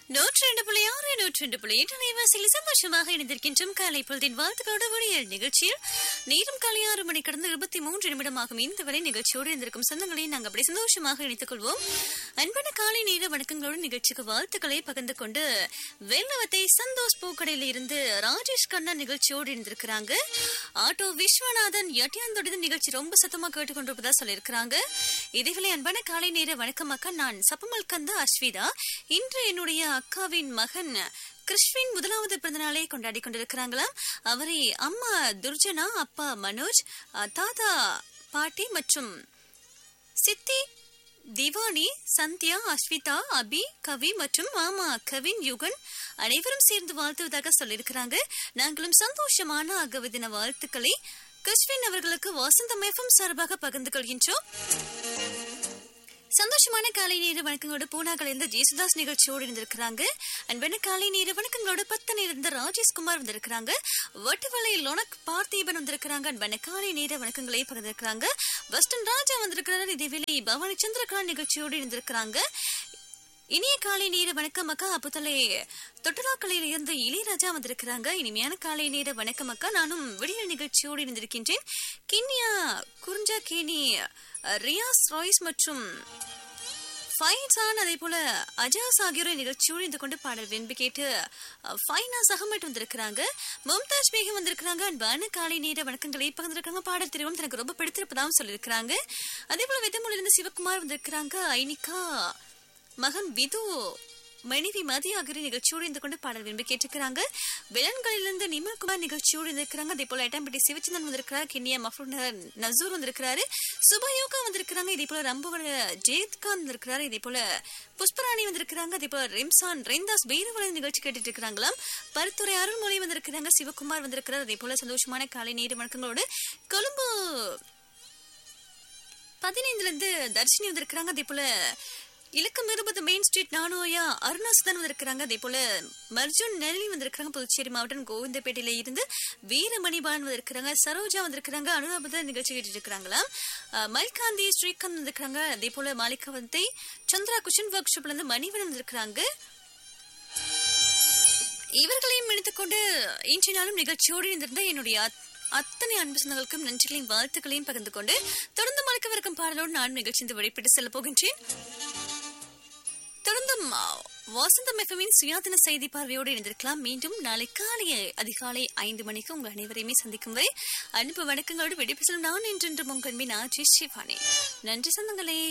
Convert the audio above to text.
நூற்றி ரெண்டு புள்ளி ஆறு நூற்றி ரெண்டு புள்ளி எட்டு அலைவாசியில் சந்தோஷமாக இணைந்திருக்கின்றோம் காலை பொழுதின் வாழ்த்துக்களோடு விடியல் நிகழ்ச்சியில் நேரம் காலை ஆறு மணி கடந்து இருபத்தி மூன்று நிமிடமாகும் இந்த வரை நிகழ்ச்சியோடு இருந்திருக்கும் சொந்தங்களை நாங்கள் அப்படி சந்தோஷமாக இணைத்துக் கொள்வோம் அன்பான காலை நேர வணக்கங்களோடு நிகழ்ச்சிக்கு வாழ்த்துக்களை பகிர்ந்து கொண்டு வேலவத்தை சந்தோஷ் பூக்கடையில் இருந்து ராஜேஷ் கண்ணா நிகழ்ச்சியோடு இருந்திருக்கிறாங்க ஆட்டோ விஸ்வநாதன் எட்டியாந்தோட நிகழ்ச்சி ரொம்ப சத்தமா கேட்டுக்கொண்டிருப்பதா சொல்லியிருக்கிறாங்க இதேவேளை அன்பான காலை நேர வணக்கம் அக்கா நான் சப்பமல் கந்த அஸ்விதா இன்று என்னுடைய அக்காவின் மகன் கிறிஸ்வின் முதலாவது பிறந்தநாளை கொண்டாடி கொண்டிருக்கிறாங்களாம் அவரை அம்மா துர்ஜனா அப்பா மனோஜ் அஹ், தாத்தா பாட்டி மற்றும் சித்தி திவானி சந்தியா அஸ்விதா அபி கவி மற்றும் மாமா கவின் யுகன் அனைவரும் சேர்ந்து வாழ்த்துவதாக சொல்லியிருக்கிறாங்க நாங்களும் சந்தோஷமான அகவ தின வாழ்த்துக்களை கிறிஸ்வின் அவர்களுக்கு வசந்தம் எஃப்எம் சார்பாக பகிர்ந்து கொள்கின்றோம் சந்தோஷமான காலை நேர வணக்கங்களோட பூனாக்கள் இருந்த ஜேசுதாஸ் நிகழ்ச்சியோடு இருந்திருக்கிறாங்க அன்பான காலை நேர வணக்கங்களோட பத்து இருந்த ராஜேஷ்குமார் வந்திருக்கிறாங்க வட்டுவலை லொனக் பார்த்தீபன் வந்திருக்கிறாங்க அன்பான காலை நேர வணக்கங்களை பகிர்ந்திருக்கிறாங்க வெஸ்டர்ன் ராஜா வந்திருக்கிறாரு இதேவேளை பவானி சந்திரகலா நிகழ்ச்சியோடு இருந்திருக்கிறாங்க இனிய காலை நேர வணக்கம் அக்கா அப்புத்தலை தொட்டலாக்கலையில இருந்து இளையராஜா வந்திருக்கிறாங்க இனிமையான காலை நேர வணக்கம் அக்கா நானும் விடியல் நிகழ்ச்சியோடு இருந்திருக்கின்றேன் கிண்ணியா குறிஞ்சா கேணி ரியாஸ் ராய்ஸ் மற்றும் ஃபைன்ஸான் அதே போல அஜாஸ் ஆகியோரை நிகழ்ச்சியோடு இருந்து கொண்டு பாடல் விரும்பி கேட்டு அஹ், ஃபைனாஸ் அகமட் வந்திருக்கிறாங்க மும்தாஜ் பேகம் வந்திருக்கிறாங்க அன்பான காலை நேர வணக்கங்களை பகிர்ந்திருக்காங்க பாடல் திருவம் எனக்கு ரொம்ப பிடித்திருப்பதாகவும் சொல்லியிருக்கிறாங்க அதே போல விதமொழியிலிருந்து சிவகுமார் வந்திருக்கிறாங்க ஐனிகா மகன் விது மனைவி மதி ஆகியோர் நிகழ்ச்சியோடு இருந்து கொண்டு பாடல் விரும்பி கேட்டிருக்கிறாங்க விலன்களிலிருந்து நிமல்குமார் நிகழ்ச்சியோடு இருந்திருக்கிறாங்க அதே போல எட்டாம்பட்டி சிவச்சந்திரன் வந்திருக்கிறார் கிண்ணியா மஃபூர் நசூர் வந்திருக்கிறாரு சுபயோகா வந்திருக்கிறாங்க இதே போல ரம்பவர ஜெயத்கான் வந்திருக்கிறாரு இதே போல புஷ்பராணி வந்திருக்கிறாங்க அதே போல ரிம்சான் ரெந்தாஸ் பைரவர நிகழ்ச்சி கேட்டுட்டு இருக்கிறாங்களாம் பருத்துறை அருள்மொழி வந்திருக்கிறாங்க சிவகுமார் வந்திருக்கிறார் அதே போல சந்தோஷமான காலை நேர வணக்கங்களோடு கொழும்பு பதினைந்துல இருந்து தர்ஷினி வந்திருக்கிறாங்க அதே போல இலக்கம் இருபது மெயின் ஸ்ட்ரீட் நானோயா அருணாசுதன் வந்திருக்கிறாங்க அதே போல மர்ஜுன் நெல்லி வந்திருக்கிறாங்க புதுச்சேரி மாவட்டம் கோவிந்தப்பேட்டையில இருந்து வீரமணிபான் வந்திருக்கிறாங்க சரோஜா வந்திருக்கிறாங்க அனுராபத நிகழ்ச்சி கேட்டுட்டு இருக்கிறாங்களாம் அஹ், மல்காந்தி ஸ்ரீகாந்த் வந்திருக்கிறாங்க அதே போல மாலிகாவந்தை சந்திரா குஷன் ஒர்க் ஷாப்ல இருந்து மணிவன் வந்திருக்கிறாங்க இவர்களையும் இணைத்துக்கொண்டு இன்றைய நாளும் நிகழ்ச்சியோடு இருந்திருந்த என்னுடைய அத்- அத்தனை அன்பு சொந்தங்களுக்கும் நன்றிகளையும் வாழ்த்துக்களையும் பகிர்ந்து கொண்டு தொடர்ந்து மறக்கவிருக்கும் பாடலோடு நான் நிகழ்ச்சி இந்த வழிபட்டு செல்ல போகின்றேன் தொடர்ந்தும் ஆ, வசந்தம் எஃப்எம்மின் சுயாதீன செய்தி பார்வையோடு இணைந்திருக்கலாம் மீண்டும் நாளை காலை அதிகாலை ஐந்து மணிக்கு உங்கள் அனைவரையுமே சந்திக்கும் வரை அன்பு வணக்கங்களோடு விடைபெறும் நான் என்றென்றும் உங்கள் மீன் ஆட்சி சிவானி நன்றி சொந்தங்களே